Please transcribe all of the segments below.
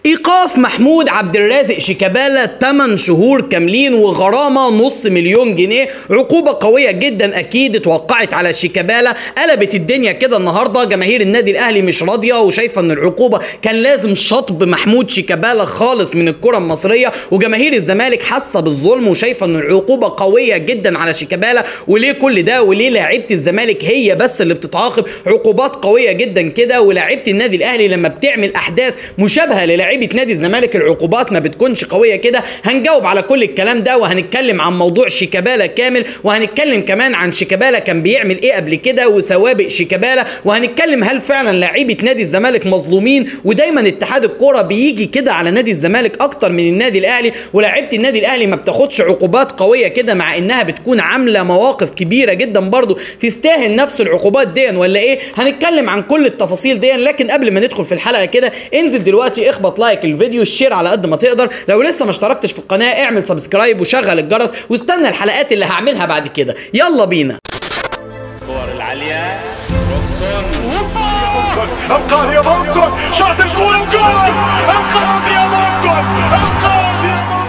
ايقاف محمود عبد الرازق شيكابالا 8 شهور كاملين وغرامه نص مليون جنيه عقوبه قويه جدا اكيد اتوقعت على شيكابالا قلبت الدنيا كده النهارده جماهير النادي الاهلي مش راضيه وشايفه ان العقوبه كان لازم شطب محمود شيكابالا خالص من الكره المصريه وجماهير الزمالك حاسه بالظلم وشايفه ان العقوبه قويه جدا على شيكابالا وليه كل ده وليه لاعيبه الزمالك هي بس اللي بتتعاقب عقوبات قويه جدا كده ولاعيبه النادي الاهلي لما بتعمل احداث مشابهه للاعيبه نادي الزمالك العقوبات ما بتكونش قويه كده هنجاوب على كل الكلام ده وهنتكلم عن موضوع شيكابالا كامل وهنتكلم كمان عن شيكابالا كان بيعمل ايه قبل كده وسوابق شيكابالا وهنتكلم هل فعلا لاعيبه نادي الزمالك مظلومين ودايما اتحاد الكوره بيجي كده على نادي الزمالك اكتر من النادي الاهلي ولاعيبه النادي الاهلي ما بتاخدش عقوبات قويه كده مع انها بتكون عامله مواقف كبيره جدا برضو تستاهل نفس العقوبات دي ولا ايه هنتكلم عن كل التفاصيل دي لكن قبل ما ندخل في الحلقه كده انزل دلوقتي اخبط لايك الفيديو الشير على قد ما تقدر لو لسه ما اشتركتش في القناه اعمل سبسكرايب وشغل الجرس واستنى الحلقات اللي هعملها بعد كده يلا بينا الكور العالية روكسون ابقى يا ماركو شاط الجول الجول انقاذ يا ماركو انقاذ يا ماركو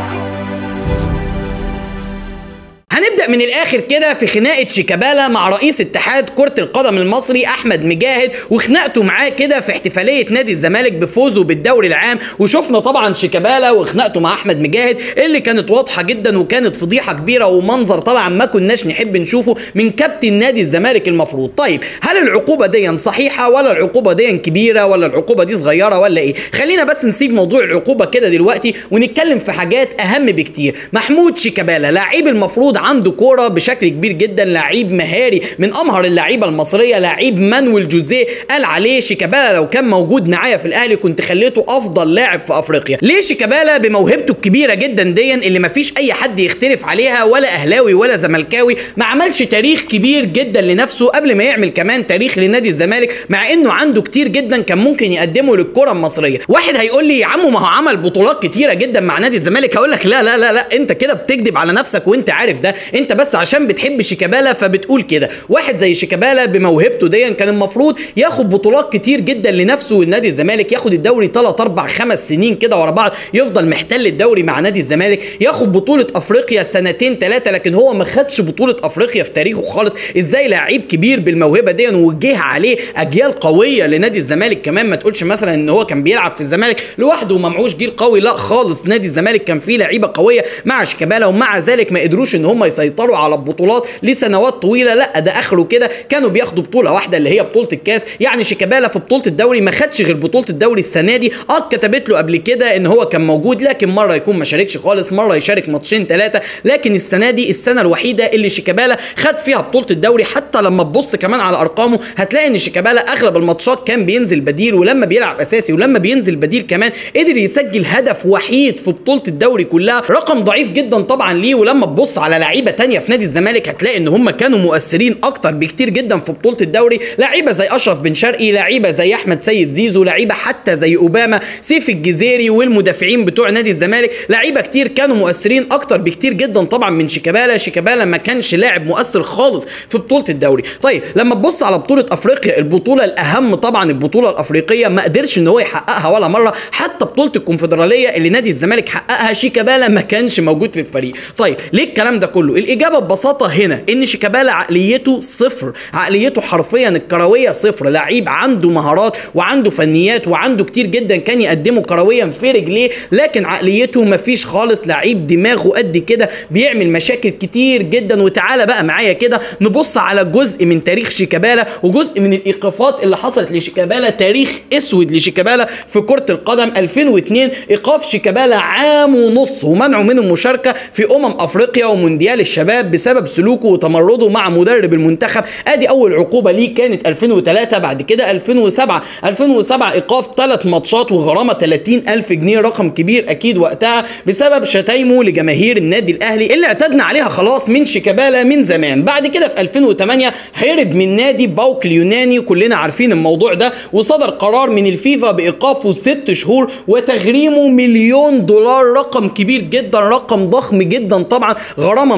هنبدا من الاخر كده في خناقه شيكابالا مع رئيس اتحاد كره القدم المصري احمد مجاهد وخناقته معاه كده في احتفاليه نادي الزمالك بفوزه بالدوري العام وشفنا طبعا شيكابالا وخناقته مع احمد مجاهد اللي كانت واضحه جدا وكانت فضيحه كبيره ومنظر طبعا ما كناش نحب نشوفه من كابتن نادي الزمالك المفروض طيب هل العقوبه دي صحيحه ولا العقوبه دي كبيره ولا العقوبه دي صغيره ولا ايه خلينا بس نسيب موضوع العقوبه كده دلوقتي ونتكلم في حاجات اهم بكتير محمود شيكابالا لاعب المفروض عنده كوره بشكل كبير جدا لعيب مهاري من امهر اللعيبه المصريه لعيب مانويل جوزيه قال عليه شيكابالا لو كان موجود معايا في الاهلي كنت خليته افضل لاعب في افريقيا ليه شيكابالا بموهبته الكبيره جدا دي اللي مفيش اي حد يختلف عليها ولا اهلاوي ولا زملكاوي ما عملش تاريخ كبير جدا لنفسه قبل ما يعمل كمان تاريخ لنادي الزمالك مع انه عنده كتير جدا كان ممكن يقدمه للكره المصريه واحد هيقول لي يا عم ما هو عمل بطولات كتيره جدا مع نادي الزمالك هقول لك لا لا لا لا انت كده بتكذب على نفسك وانت عارف ده انت بس عشان بتحب شيكابالا فبتقول كده واحد زي شيكابالا بموهبته دي كان المفروض ياخد بطولات كتير جدا لنفسه والنادي الزمالك ياخد الدوري 3 4 5 سنين كده ورا بعض يفضل محتل الدوري مع نادي الزمالك ياخد بطوله افريقيا سنتين ثلاثه لكن هو ما خدش بطوله افريقيا في تاريخه خالص ازاي لعيب كبير بالموهبه دي وجه عليه اجيال قويه لنادي الزمالك كمان ما تقولش مثلا ان هو كان بيلعب في الزمالك لوحده وما معهوش جيل قوي لا خالص نادي الزمالك كان فيه لعيبه قويه مع شيكابالا ومع ذلك ما قدروش ان هم يسيطروا على البطولات لسنوات طويله لا ده اخره كده كانوا بياخدوا بطوله واحده اللي هي بطوله الكاس يعني شيكابالا في بطوله الدوري ما خدش غير بطوله الدوري السنه دي اه كتبت له قبل كده ان هو كان موجود لكن مره يكون ما شاركش خالص مره يشارك ماتشين ثلاثه لكن السنه دي السنه الوحيده اللي شيكابالا خد فيها بطوله الدوري حتى لما تبص كمان على ارقامه هتلاقي ان شيكابالا اغلب الماتشات كان بينزل بديل ولما بيلعب اساسي ولما بينزل بديل كمان قدر يسجل هدف وحيد في بطوله الدوري كلها رقم ضعيف جدا طبعا ليه ولما تبص على لعيبه تانية في نادي الزمالك هتلاقي ان هم كانوا مؤثرين اكتر بكتير جدا في بطوله الدوري لعيبه زي اشرف بن شرقي لعيبه زي احمد سيد زيزو لعيبه حتى زي اوباما سيف الجزيري والمدافعين بتوع نادي الزمالك لعيبه كتير كانوا مؤثرين اكتر بكتير جدا طبعا من شيكابالا شيكابالا ما كانش لاعب مؤثر خالص في بطوله الدوري طيب لما تبص على بطوله افريقيا البطوله الاهم طبعا البطوله الافريقيه ما قدرش ان هو يحققها ولا مره حتى بطوله الكونفدراليه اللي نادي الزمالك حققها شيكابالا ما كانش موجود في الفريق طيب ليه الكلام ده كله الاجابه ببساطه هنا ان شيكابالا عقليته صفر عقليته حرفيا الكرويه صفر لعيب عنده مهارات وعنده فنيات وعنده كتير جدا كان يقدمه كرويا في رجليه لكن عقليته مفيش خالص لعيب دماغه قد كده بيعمل مشاكل كتير جدا وتعالى بقى معايا كده نبص على جزء من تاريخ شيكابالا وجزء من الايقافات اللي حصلت لشيكابالا تاريخ اسود لشيكابالا في كره القدم 2002 ايقاف شيكابالا عام ونص ومنعه من المشاركه في امم افريقيا ومونديال الشباب بسبب سلوكه وتمرده مع مدرب المنتخب ادي اول عقوبه ليه كانت 2003 بعد كده 2007 2007 ايقاف ثلاث ماتشات وغرامه 30 الف جنيه رقم كبير اكيد وقتها بسبب شتايمه لجماهير النادي الاهلي اللي اعتدنا عليها خلاص من شيكابالا من زمان بعد كده في 2008 هرب من نادي باوك اليوناني كلنا عارفين الموضوع ده وصدر قرار من الفيفا بايقافه ست شهور وتغريمه مليون دولار رقم كبير جدا رقم ضخم جدا طبعا غرامه ماليه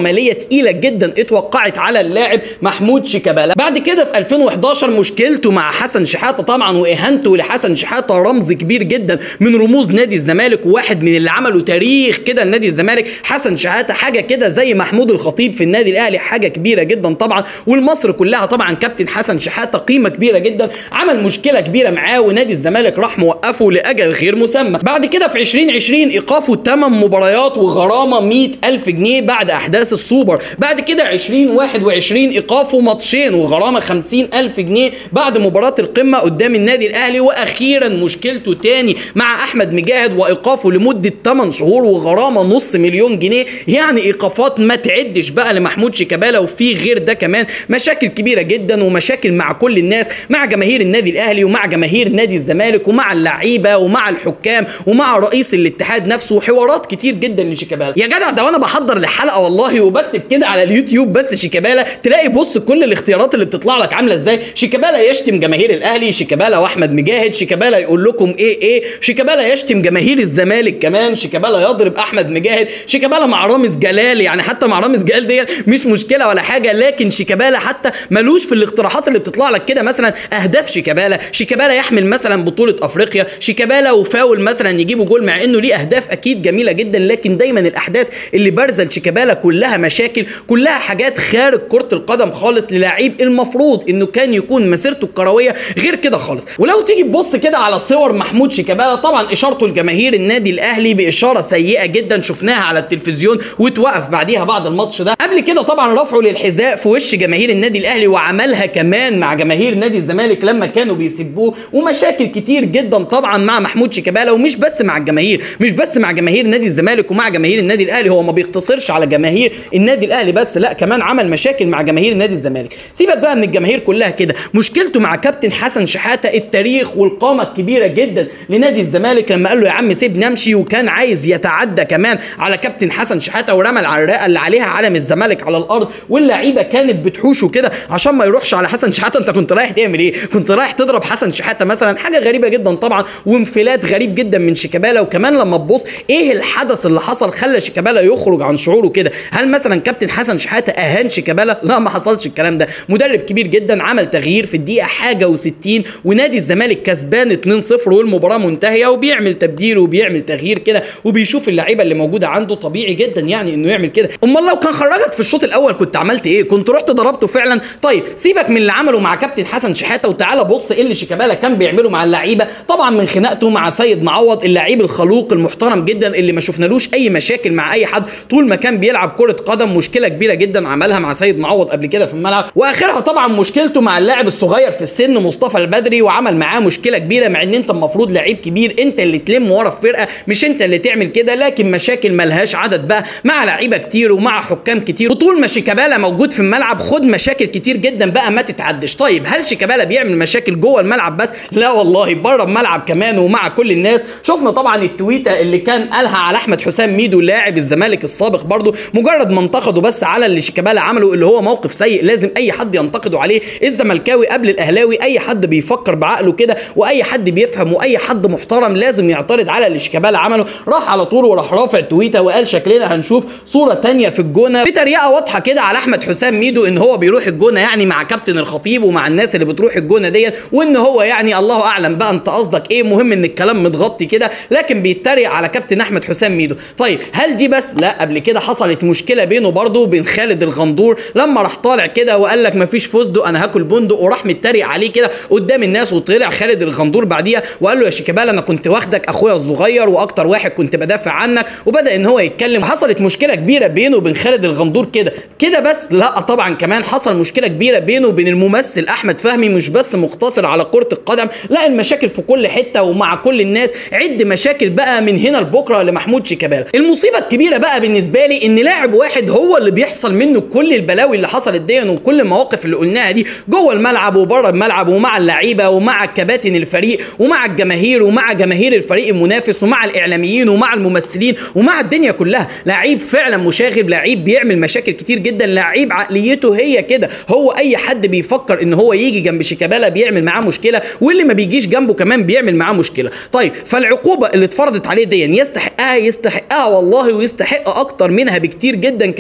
تقيله جدا اتوقعت على اللاعب محمود شيكابالا بعد كده في 2011 مشكلته مع حسن شحاته طبعا واهانته لحسن شحاته رمز كبير جدا من رموز نادي الزمالك وواحد من اللي عملوا تاريخ كده لنادي الزمالك حسن شحاته حاجه كده زي محمود الخطيب في النادي الاهلي حاجه كبيره جدا طبعا والمصر كلها طبعا كابتن حسن شحاته قيمه كبيره جدا عمل مشكله كبيره معاه ونادي الزمالك راح موقفه لاجل غير مسمى بعد كده في 2020 ايقافه 8 مباريات وغرامه 100 الف جنيه بعد احداث السوبر بعد كده 2021 ايقافه ماتشين وغرامه 50 الف جنيه بعد مباراه القمه قدام النادي الاهلي واخيرا مشكلته تاني مع احمد مجاهد وايقافه لمده 8 شهور وغرامه نص مليون جنيه يعني ايقافات ما تعدش بقى لمحمود شيكابالا وفي غير ده كمان مشاكل كبيره جدا ومشاكل مع كل الناس مع جماهير النادي الاهلي ومع جماهير نادي الزمالك ومع اللعيبه ومع الحكام ومع رئيس الاتحاد نفسه وحوارات كتير جدا لشيكابالا يا جدع ده وانا بحضر الحلقه والله وبكتب كده على اليوتيوب بس شيكابالا تلاقي بص كل الاختيارات اللي بتطلع لك عامله ازاي شيكابالا يشتم جماهير الاهلي شيكابالا واحمد مجاهد شيكابالا يقول لكم ايه ايه شيكابالا يشتم جماهير الزمالك كمان شيكابالا يضرب احمد مجاهد شيكابالا مع رامز جلال يعني حتى مع رامز جلال دي مش مشكله ولا حاجه لكن شيكابالا حتى ملوش في الاقتراحات اللي بتطلع لك كده مثلا اهداف شيكابالا شيكابالا يحمل مثلا بطوله افريقيا شيكابالا وفاول مثلا يجيبوا جول مع انه ليه اهداف اكيد جميله جدا لكن دايما الاحداث اللي بارزه لشيكابالا كلها مشاكل كلها حاجات خارج كره القدم خالص للاعيب المفروض انه كان يكون مسيرته الكرويه غير كده خالص ولو تيجي تبص كده على صور محمود شيكابالا طبعا اشارته لجماهير النادي الاهلي باشاره سيئه جدا شفناها على التلفزيون وتوقف بعديها بعد الماتش ده قبل كده طبعا رفعه للحذاء في وش جماهير النادي الاهلي وعملها كمان مع جماهير نادي الزمالك لما كانوا بيسبوه ومشاكل كتير جدا طبعا مع محمود شيكابالا ومش بس مع الجماهير مش بس مع جماهير نادي الزمالك ومع جماهير النادي الاهلي هو ما بيقتصرش على جماهير النادي الاهلي بس لا كمان عمل مشاكل مع جماهير نادي الزمالك سيبك بقى من الجماهير كلها كده مشكلته مع كابتن حسن شحاته التاريخ والقامه الكبيره جدا لنادي الزمالك لما قال له يا عم سيبني امشي وكان عايز يتعدى كمان على كابتن حسن شحاته ورمى العراقه اللي عليها علم الزمالك على الارض واللعيبه كانت بتحوشه كده عشان ما يروحش على حسن شحاته انت كنت رايح تعمل ايه كنت رايح تضرب حسن شحاته مثلا حاجه غريبه جدا طبعا وانفلات غريب جدا من شيكابالا وكمان لما تبص ايه الحدث اللي حصل خلى شيكابالا يخرج عن شعوره كده هل مثلا كابتن حسن شحاته اهان شيكابالا لا ما حصلش الكلام ده مدرب كبير جدا عمل تغيير في الدقيقه حاجه و60 ونادي الزمالك كسبان 2-0 والمباراه منتهيه وبيعمل تبديل وبيعمل تغيير كده وبيشوف اللعيبه اللي موجوده عنده طبيعي جدا يعني انه يعمل كده امال لو كان خرجك في الشوط الاول كنت عملت ايه كنت رحت ضربته فعلا طيب سيبك من اللي عمله مع كابتن حسن شحاته وتعالى بص ايه اللي شيكابالا كان بيعمله مع اللعيبه طبعا من خناقته مع سيد معوض اللعيب الخلوق المحترم جدا اللي ما شفنالوش اي مشاكل مع اي حد طول ما كان بيلعب كره قدم مشكله كبيره جدا عملها مع سيد معوض قبل كده في الملعب واخرها طبعا مشكلته مع اللاعب الصغير في السن مصطفى البدري وعمل معاه مشكله كبيره مع ان انت المفروض لعيب كبير انت اللي تلم ورا الفرقه مش انت اللي تعمل كده لكن مشاكل ملهاش عدد بقى مع لعيبه كتير ومع حكام كتير وطول ما شيكابالا موجود في الملعب خد مشاكل كتير جدا بقى ما تتعدش طيب هل شيكابالا بيعمل مشاكل جوه الملعب بس لا والله بره الملعب كمان ومع كل الناس شفنا طبعا التويته اللي كان قالها على احمد حسام ميدو لاعب الزمالك السابق برضه مجرد ما انتقده بس على اللي شيكابالا عمله اللي هو موقف سيء لازم اي حد ينتقده عليه الزملكاوي قبل الاهلاوي اي حد بيفكر بعقله كده واي حد بيفهم واي حد محترم لازم يعترض على اللي شيكابالا عمله راح على طول وراح رافع تويته وقال شكلنا هنشوف صوره تانية في الجونه بطريقه واضحه كده على احمد حسام ميدو ان هو بيروح الجونه يعني مع كابتن الخطيب ومع الناس اللي بتروح الجونه ديت وان هو يعني الله اعلم بقى انت قصدك ايه مهم ان الكلام متغطي كده لكن بيتريق على كابتن احمد حسام ميدو طيب هل دي بس لا قبل كده حصلت مشكله بينه برضه وبين خالد الغندور لما راح طالع كده وقال لك مفيش فستق انا هاكل بندق وراح متريق عليه كده قدام الناس وطلع خالد الغندور بعديها وقال له يا شيكابالا انا كنت واخدك اخويا الصغير واكتر واحد كنت بدافع عنك وبدا ان هو يتكلم وحصلت مشكله كبيره بينه وبين خالد الغندور كده كده بس لا طبعا كمان حصل مشكله كبيره بينه وبين الممثل احمد فهمي مش بس مقتصر على كره القدم لا المشاكل في كل حته ومع كل الناس عد مشاكل بقى من هنا لبكره لمحمود شيكابالا المصيبه الكبيره بقى بالنسبه لي ان لاعب واحد هو اللي بيحصل منه كل البلاوي اللي حصلت دي وكل المواقف اللي قلناها دي جوه الملعب وبره الملعب ومع اللعيبه ومع كباتن الفريق ومع الجماهير ومع جماهير الفريق المنافس ومع الاعلاميين ومع الممثلين ومع الدنيا كلها لعيب فعلا مشاغب لعيب بيعمل مشاكل كتير جدا لعيب عقليته هي كده هو اي حد بيفكر ان هو يجي جنب شيكابالا بيعمل معاه مشكله واللي ما بيجيش جنبه كمان بيعمل معاه مشكله طيب فالعقوبه اللي اتفرضت عليه دي يستحقها يستحقها والله ويستحق اكتر منها بكتير جدا كمان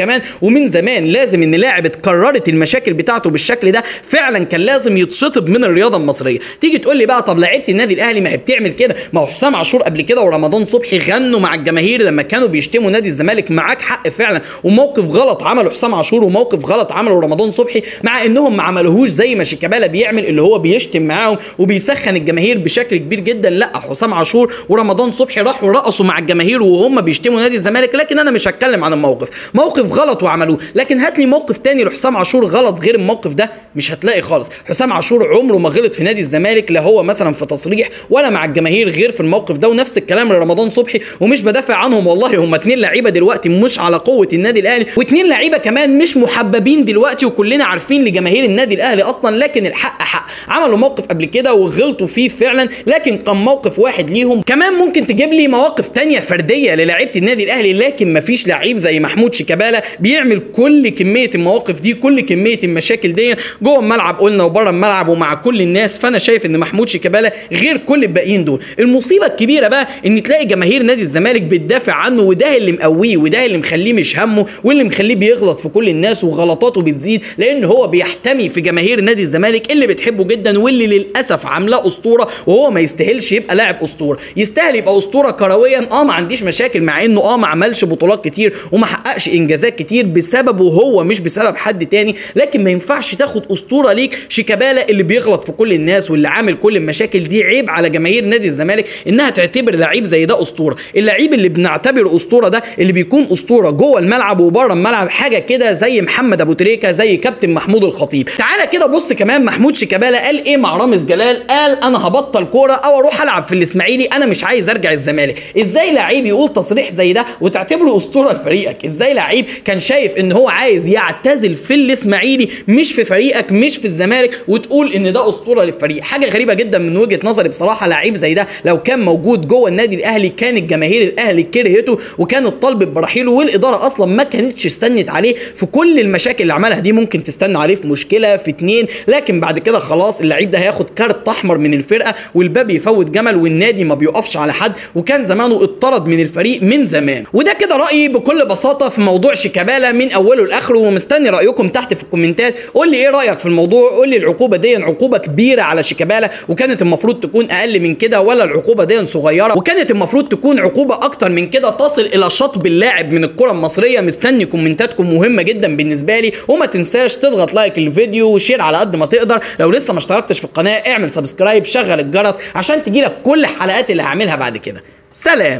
كمان ومن زمان لازم ان لاعب اتكررت المشاكل بتاعته بالشكل ده فعلا كان لازم يتشطب من الرياضه المصريه تيجي تقول لي بقى طب لعيبه النادي الاهلي ما هي بتعمل كده ما هو حسام عاشور قبل كده ورمضان صبحي غنوا مع الجماهير لما كانوا بيشتموا نادي الزمالك معاك حق فعلا وموقف غلط عمله حسام عاشور وموقف غلط عمله رمضان صبحي مع انهم ما عملوهوش زي ما شيكابالا بيعمل اللي هو بيشتم معاهم وبيسخن الجماهير بشكل كبير جدا لا حسام عاشور ورمضان صبحي راحوا رقصوا مع الجماهير وهم بيشتموا نادي الزمالك لكن انا مش هتكلم عن الموقف موقف غلط وعملوه لكن هات لي موقف تاني لحسام عاشور غلط غير الموقف ده مش هتلاقي خالص حسام عاشور عمره ما غلط في نادي الزمالك لا هو مثلا في تصريح ولا مع الجماهير غير في الموقف ده ونفس الكلام لرمضان صبحي ومش بدافع عنهم والله هم اتنين لعيبه دلوقتي مش على قوه النادي الاهلي واتنين لعيبه كمان مش محببين دلوقتي وكلنا عارفين لجماهير النادي الاهلي اصلا لكن الحق حق عملوا موقف قبل كده وغلطوا فيه فعلا لكن كان موقف واحد ليهم كمان ممكن تجيب لي مواقف تانية فرديه للاعيبه النادي الاهلي لكن مفيش لعيب زي محمود شيكابالا بيعمل كل كميه المواقف دي كل كميه المشاكل دي جوه الملعب قلنا وبره الملعب ومع كل الناس فانا شايف ان محمود شيكابالا غير كل الباقيين دول المصيبه الكبيره بقى ان تلاقي جماهير نادي الزمالك بتدافع عنه وده اللي مقويه وده اللي مخليه مش همه واللي مخليه بيغلط في كل الناس وغلطاته بتزيد لان هو بيحتمي في جماهير نادي الزمالك اللي بتحبه جدا واللي للاسف عاملاه اسطوره وهو ما يستاهلش يبقى لاعب اسطوره يستاهل يبقى اسطوره كرويا اه ما عنديش مشاكل مع انه اه ما عملش بطولات كتير وما حققش انجازات كتير بسببه هو مش بسبب حد تاني لكن ما ينفعش تاخد اسطوره ليك شيكابالا اللي بيغلط في كل الناس واللي عامل كل المشاكل دي عيب على جماهير نادي الزمالك انها تعتبر لعيب زي ده اسطوره اللعيب اللي بنعتبره اسطوره ده اللي بيكون اسطوره جوه الملعب وبره الملعب حاجه كده زي محمد ابو تريكه زي كابتن محمود الخطيب تعالى كده بص كمان محمود شيكابالا قال ايه مع رامز جلال قال انا هبطل كوره او اروح العب في الاسماعيلي انا مش عايز ارجع الزمالك ازاي لعيب يقول تصريح زي ده وتعتبره اسطوره لفريقك ازاي لعيب كان شايف ان هو عايز يعتزل في الاسماعيلي مش في فريقك مش في الزمالك وتقول ان ده اسطوره للفريق حاجه غريبه جدا من وجهه نظري بصراحه لعيب زي ده لو كان موجود جوه النادي الاهلي كان الجماهير الاهلي كرهته وكانت طالبت برحيله والاداره اصلا ما كانتش استنت عليه في كل المشاكل اللي عملها دي ممكن تستنى عليه في مشكله في اتنين لكن بعد كده خلاص اللعيب ده هياخد كارت احمر من الفرقه والباب يفوت جمل والنادي ما بيقفش على حد وكان زمانه اتطرد من الفريق من زمان وده كده رايي بكل بساطه في موضوع شيكابالا من اوله لاخره ومستني رايكم تحت في الكومنتات قول لي ايه رايك في الموضوع قول لي العقوبه دي عقوبه كبيره على شيكابالا وكانت المفروض تكون اقل من كده ولا العقوبه دي صغيره وكانت المفروض تكون عقوبه اكتر من كده تصل الى شطب اللاعب من الكره المصريه مستني كومنتاتكم مهمه جدا بالنسبه لي وما تنساش تضغط لايك للفيديو وشير على قد ما تقدر لو لسه ما اشتركتش في القناه اعمل سبسكرايب شغل الجرس عشان تجيلك كل الحلقات اللي هعملها بعد كده سلام